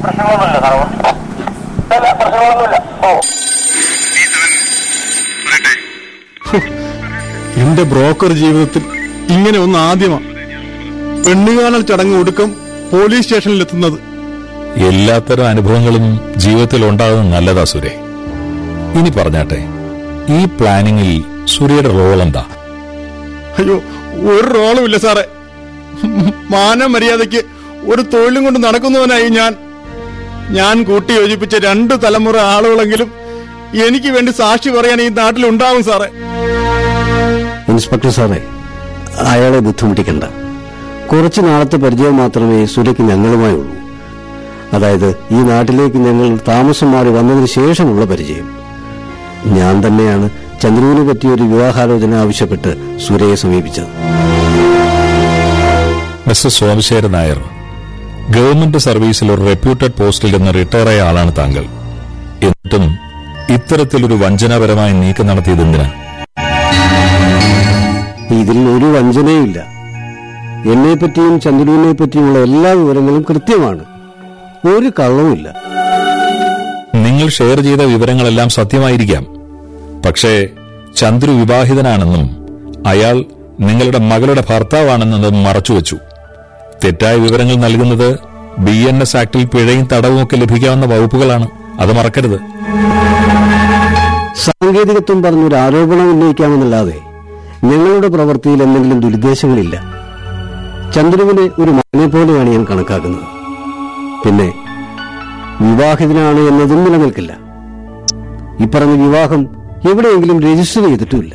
പ്രശ്നങ്ങളൊന്നുമില്ല സാറോ ഇല്ല പ്രശ്നങ്ങളൊന്നുമില്ല ഓ എന്റെ ബ്രോക്കർ ജീവിതത്തിൽ ഇങ്ങനെ ഒന്ന് ആദ്യമാ പെണ്ണുകാണൽ ചടങ്ങ് ഒടുക്കം പോലീസ് സ്റ്റേഷനിലെത്തുന്നത് എല്ലാത്തരം അനുഭവങ്ങളും ജീവിതത്തിൽ ഉണ്ടാകുന്നത് നല്ലതാ സുരേ ഇനി പറഞ്ഞാട്ടെ ഈ പ്ലാനിങ്ങിൽ സൂര്യയുടെ റോൾ എന്താ അയ്യോ ഒരു റോളും ഇല്ല സാറേ മാന മര്യാദയ്ക്ക് ഒരു തൊഴിലും കൊണ്ട് നടക്കുന്നവനായി ഞാൻ ഞാൻ കൂട്ടി യോജിപ്പിച്ച രണ്ട് തലമുറ ആളുകളെങ്കിലും എനിക്ക് വേണ്ടി സാക്ഷി പറയാൻ ഈ നാട്ടിൽ ഉണ്ടാവും സാറേ ഇൻസ്പെക്ടർ സാറേ അയാളെ ബുദ്ധിമുട്ടിക്കണ്ട കുറച്ചു നാളത്തെ പരിചയം മാത്രമേ സുരയ്ക്ക് ഞങ്ങളുമായുള്ളൂ അതായത് ഈ നാട്ടിലേക്ക് ഞങ്ങൾ താമസം മാറി വന്നതിന് ശേഷമുള്ള പരിചയം ഞാൻ തന്നെയാണ് ചന്ദ്രുവിനെ പറ്റിയ ഒരു വിവാഹാലോചന ആവശ്യപ്പെട്ട് സുരയെ സമീപിച്ചത് മിസ്റ്റർ സോമശേരൻ നായർ ഗവൺമെന്റ് സർവീസിൽ ഒരു റെപ്യൂട്ടഡ് പോസ്റ്റിൽ നിന്ന് റിട്ടയർ ആയ ആളാണ് താങ്കൾ എന്നിട്ടും ഇത്തരത്തിലൊരു വഞ്ചനാപരമായ നീക്കം നടത്തിയത് എന്തിനാ ഇതിൽ ഒരു വഞ്ചനയുമില്ല എന്നെ പറ്റിയും ചന്ദ്രുവിനെ പറ്റിയുമുള്ള എല്ലാ വിവരങ്ങളും കൃത്യമാണ് ഒരു കള്ളവുമില്ല നിങ്ങൾ ഷെയർ ചെയ്ത വിവരങ്ങളെല്ലാം സത്യമായിരിക്കാം പക്ഷേ ചന്ദ്രു വിവാഹിതനാണെന്നും അയാൾ നിങ്ങളുടെ മകളുടെ ഭർത്താവാണെന്നതും മറച്ചുവെച്ചു തെറ്റായ വിവരങ്ങൾ നൽകുന്നത് ബി എൻ എസ് ആക്ടിൽ പിഴയും തടവും ഒക്കെ ലഭിക്കാവുന്ന വകുപ്പുകളാണ് അത് മറക്കരുത് സാങ്കേതികത്വം പറഞ്ഞൊരു ആരോപണം ഉന്നയിക്കാമെന്നല്ലാതെ ഞങ്ങളുടെ പ്രവൃത്തിയിൽ എന്തെങ്കിലും ദുരുദ്ദേശങ്ങളില്ല ചന്ദ്രുവിനെ ഒരു മകനെ പോലെയാണ് ഞാൻ കണക്കാക്കുന്നത് പിന്നെ വിവാഹിതനാണ് എന്നതും നിലനിൽക്കില്ല ഇപ്പറഞ്ഞ വിവാഹം എവിടെയെങ്കിലും രജിസ്റ്റർ ചെയ്തിട്ടുമില്ല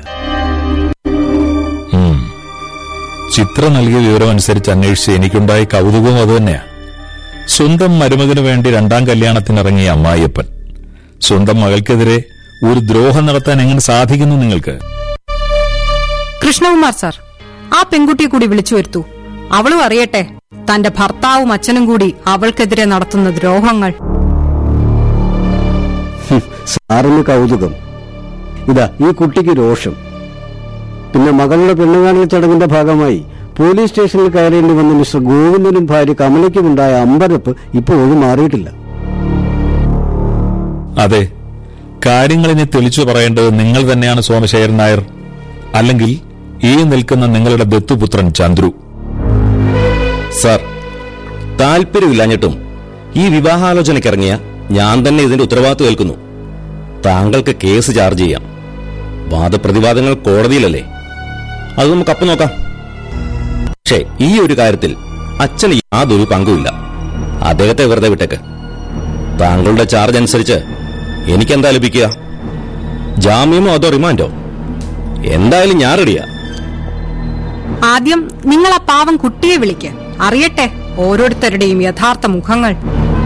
ഉം. ചിത്ര നൽകിയ വിവരം അനുസരിച്ച് അന്വേഷിച്ച് എനിക്കുണ്ടായ കൗതുകവും അതുതന്നെയാ സ്വന്തം മരുമകന് വേണ്ടി രണ്ടാം കല്യാണത്തിനിറങ്ങിയ അമ്മായിയപ്പൻ സ്വന്തം മകൾക്കെതിരെ ഒരു ദ്രോഹം നടത്താൻ എങ്ങനെ സാധിക്കുന്നു നിങ്ങൾക്ക് കൃഷ്ണകുമാർ സാർ ആ പെൺകുട്ടിയെ കൂടി വിളിച്ചു വരുത്തൂ അവളും അറിയട്ടെ തന്റെ ഭർത്താവും അച്ഛനും കൂടി അവൾക്കെതിരെ നടത്തുന്ന ദ്രോഹങ്ങൾ ഹും, സാറിന് കൗതുകം ഇതാ ഈ കുട്ടിക്ക് രോഷം പിന്നെ മകളുടെ പെണ്ണുകാണൽ ചടങ്ങിന്റെ ഭാഗമായി പോലീസ് സ്റ്റേഷനിൽ കയറേണ്ടി വന്ന മിസ്റ്റർ ഗോവിന്ദനും ഭാര്യ കമലയ്ക്കുമുണ്ടായ അമ്പരപ്പ് ഇപ്പോഴും മാറിയിട്ടില്ല അതെ കാര്യങ്ങളിനെ തെളിച്ചു പറയേണ്ടത് നിങ്ങൾ തന്നെയാണ് സോമശേഖരൻ നായർ അല്ലെങ്കിൽ ഈ നിൽക്കുന്ന നിങ്ങളുടെ ദത്തുപുത്രൻ ചന്ദ്രു സാർ താല്പര്യമില്ലാഞ്ഞിട്ടും ഈ വിവാഹാലോചനയ്ക്കിറങ്ങിയ ഞാൻ തന്നെ ഇതിന്റെ ഉത്തരവാദിത്വം ഏൽക്കുന്നു താങ്കൾക്ക് കേസ് ചാർജ് ചെയ്യാം വാദപ്രതിവാദങ്ങൾ കോടതിയിലല്ലേ അത് നമുക്ക് അപ്പം നോക്കാം പക്ഷേ ഈ ഒരു കാര്യത്തിൽ അച്ഛന് യാതൊരു പങ്കുമില്ല അദ്ദേഹത്തെ വെറുതെ വിട്ടേക്ക് താങ്കളുടെ ചാർജ് അനുസരിച്ച് എനിക്കെന്താ ലഭിക്കുക ജാമ്യമോ അതോ റിമാൻഡോ എന്തായാലും ഞാൻ റെഡിയാ ആദ്യം നിങ്ങൾ ആ പാവം കുട്ടിയെ വിളിക്ക് അറിയട്ടെ ഓരോരുത്തരുടെയും യഥാർത്ഥ മുഖങ്ങൾ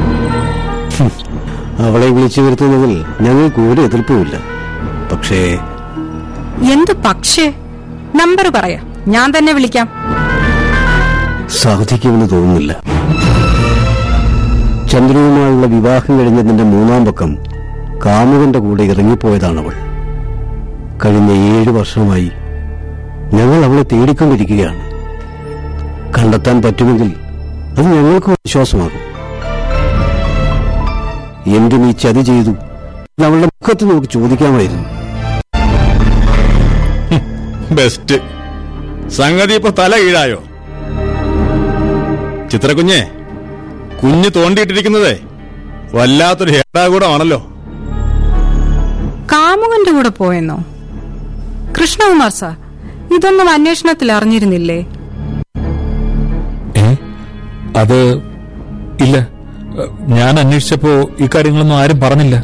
അവളെ വിളിച്ചു വരുത്തുന്നതിൽ ഞങ്ങൾക്ക് ഒരു എതിർപ്പുമില്ല പക്ഷേ എന്ത് പക്ഷേ നമ്പർ പറയാ ഞാൻ തന്നെ വിളിക്കാം സാധിക്കുമെന്ന് തോന്നുന്നില്ല ചന്ദ്രുവുമായുള്ള വിവാഹം കഴിഞ്ഞതിന്റെ മൂന്നാം പക്കം കാമുകന്റെ കൂടെ ഇറങ്ങിപ്പോയതാണവൾ കഴിഞ്ഞ ഏഴു വർഷമായി ഞങ്ങൾ അവളെ തേടിക്കൊണ്ടിരിക്കുകയാണ് കണ്ടെത്താൻ പറ്റുമെങ്കിൽ അത് ഞങ്ങൾക്ക് വിശ്വാസമാകും എന്തിനീ ചതി ചെയ്തു ഇത് അവളുടെ മുഖത്ത് നമുക്ക് ചോദിക്കാമായിരുന്നു ബെസ്റ്റ് സംഗതി ഇപ്പൊ തല കീഴായോ ചിത്രകുഞ്ഞെ കുഞ്ഞ് തോണ്ടിയിട്ടിരിക്കുന്നതേ വല്ലാത്തൊരു ഹേടാകൂടമാണല്ലോ കാമുകന്റെ കൂടെ പോയെന്നോ കൃഷ്ണകുമാർ സാർ ഇതൊന്നും അന്വേഷണത്തിൽ അറിഞ്ഞിരുന്നില്ലേ ഏ അത് ഇല്ല ഞാൻ അന്വേഷിച്ചപ്പോ ഇക്കാര്യങ്ങളൊന്നും ആരും പറഞ്ഞില്ല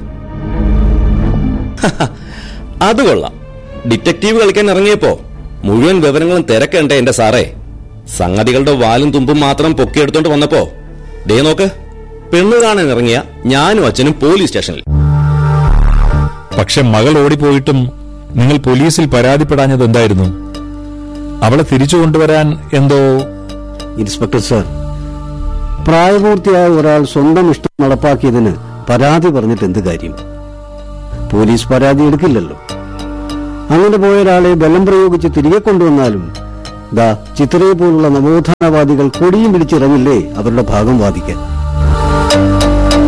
അത് കൊള്ളാം ഡിറ്റക്റ്റീവ് കളിക്കാൻ ഇറങ്ങിയപ്പോ മുഴുവൻ വിവരങ്ങളും തിരക്കണ്ടേ എന്റെ സാറേ സംഗതികളുടെ വാലും തുമ്പും മാത്രം പൊക്കിയെടുത്തോണ്ട് വന്നപ്പോ ദേ നോക്ക് പെണ്ണു കാണാൻ ഇറങ്ങിയ ഞാനും അച്ഛനും പോലീസ് സ്റ്റേഷനിൽ പക്ഷെ മകൾ ഓടിപ്പോയിട്ടും നിങ്ങൾ പോലീസിൽ പരാതിപ്പെടാഞ്ഞത് എന്തായിരുന്നു അവളെ തിരിച്ചു കൊണ്ടുവരാൻ എന്തോ ഇൻസ്പെക്ടർ സർ പ്രായപൂർത്തിയായ ഒരാൾ സ്വന്തം ഇഷ്ടം നടപ്പാക്കിയതിന് പരാതി പറഞ്ഞിട്ട് എന്ത് കാര്യം പോലീസ് പരാതി എടുക്കില്ലല്ലോ അങ്ങനെ പോയ ഒരാളെ ബലം പ്രയോഗിച്ച് തിരികെ കൊണ്ടുവന്നാലും ദാ ചിത്രയെ പോലുള്ള നവോത്ഥാനവാദികൾ കൊടിയും പിടിച്ചിറങ്ങില്ലേ അവരുടെ ഭാഗം വാദിക്കാൻ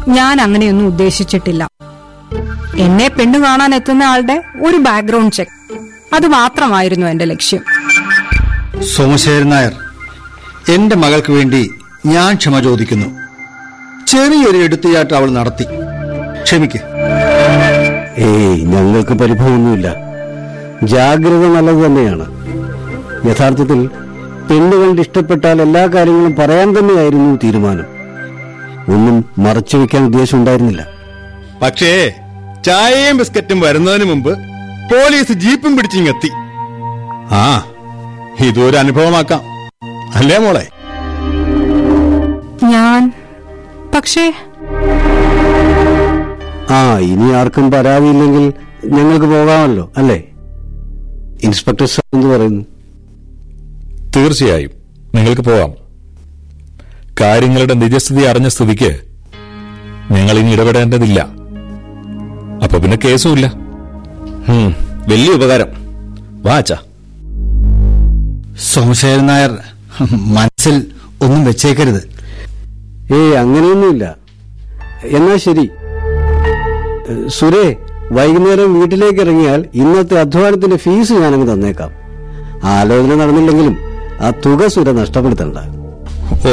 ഞാൻ അങ്ങനെയൊന്നും ഉദ്ദേശിച്ചിട്ടില്ല എന്നെ പെണ്ണു കാണാൻ എത്തുന്ന ആളുടെ ഒരു ബാക്ക്ഗ്രൗണ്ട് ചെക്ക് അത് മാത്രമായിരുന്നു എന്റെ ലക്ഷ്യം സോമശേരൻ നായർ എന്റെ മകൾക്ക് വേണ്ടി ഞാൻ ക്ഷമ ചോദിക്കുന്നു ചെറിയൊരു എടുത്തുചാട്ടം അവൾ നടത്തി ക്ഷമിക്ക് ഏയ് ഞങ്ങൾക്ക് പരിഭവമൊന്നുമില്ല ജാഗ്രത നല്ലത് തന്നെയാണ് യഥാർത്ഥത്തിൽ പെണ്ണുകളുടെ ഇഷ്ടപ്പെട്ടാൽ എല്ലാ കാര്യങ്ങളും പറയാൻ തന്നെയായിരുന്നു തീരുമാനം ഒന്നും മറച്ചു വെക്കാൻ ഉദ്ദേശം ഉണ്ടായിരുന്നില്ല പക്ഷേ ചായയും ബിസ്ക്കറ്റും വരുന്നതിന് മുമ്പ് പോലീസ് ജീപ്പും പിടിച്ചിങ്ങെത്തി ആ ഇതൊരു അനുഭവമാക്കാം അല്ലേ മോളെ ഞാൻ പക്ഷേ ആ ഇനി ആർക്കും പരാതിയില്ലെങ്കിൽ ഞങ്ങൾക്ക് പോകാമല്ലോ അല്ലേ ഇൻസ്പെക്ടർ സാർ എന്ത് പറയുന്നു തീർച്ചയായും നിങ്ങൾക്ക് പോവാം കാര്യങ്ങളുടെ നിജസ്ഥിതി അറിഞ്ഞ സ്ഥിതിക്ക് നിങ്ങൾ ഇനി ഇടപെടേണ്ടതില്ല അപ്പൊ പിന്നെ കേസുമില്ല ഹും, വലിയ ഉപകാരം വാ അച്ഛാ സോമശേരൻ നായർ മനസ്സിൽ ഒന്നും വെച്ചേക്കരുത് ഏയ് അങ്ങനെയൊന്നുമില്ല എന്നാ ശരി ഏ, സുരേ വൈകുന്നേരം വീട്ടിലേക്ക് ഇറങ്ങിയാൽ ഇന്നത്തെ അധ്വാനത്തിന്റെ ഫീസ് ഞാനങ്ങ് തന്നേക്കാം ആലോചന നടന്നില്ലെങ്കിലും ആ തുക സുര നഷ്ടപ്പെടുത്തണ്ട